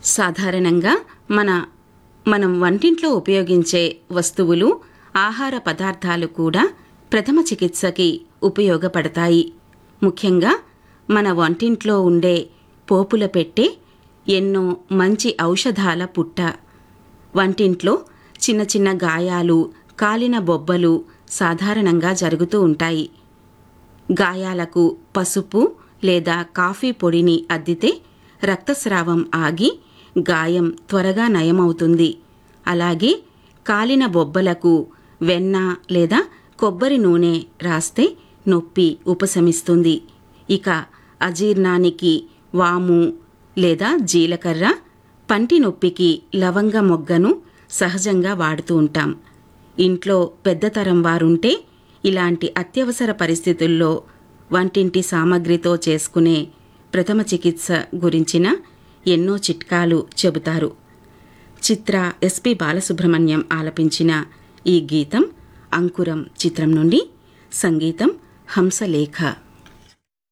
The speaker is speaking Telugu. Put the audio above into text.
సాధారణంగా మన మనం వంటింట్లో ఉపయోగించే వస్తువులు ఆహార పదార్థాలు కూడా ప్రథమ చికిత్సకి ఉపయోగపడతాయి ముఖ్యంగా మన వంటింట్లో ఉండే పోపుల పెట్టే ఎన్నో మంచి ఔషధాల పుట్ట వంటింట్లో చిన్న చిన్న గాయాలు కాలిన బొబ్బలు సాధారణంగా జరుగుతూ ఉంటాయి గాయాలకు పసుపు లేదా కాఫీ పొడిని అద్దితే రక్తస్రావం ఆగి గాయం త్వరగా నయమవుతుంది అలాగే కాలిన బొబ్బలకు వెన్న లేదా కొబ్బరి నూనె రాస్తే నొప్పి ఉపశమిస్తుంది ఇక అజీర్ణానికి వాము లేదా జీలకర్ర పంటి నొప్పికి లవంగ మొగ్గను సహజంగా వాడుతూ ఉంటాం ఇంట్లో పెద్దతరం వారుంటే ఇలాంటి అత్యవసర పరిస్థితుల్లో వంటింటి సామగ్రితో చేసుకునే ప్రథమ చికిత్స గురించిన ఎన్నో చిట్కాలు చెబుతారు చిత్ర ఎస్పి బాలసుబ్రహ్మణ్యం ఆలపించిన ఈ గీతం అంకురం చిత్రం నుండి సంగీతం హంసలేఖ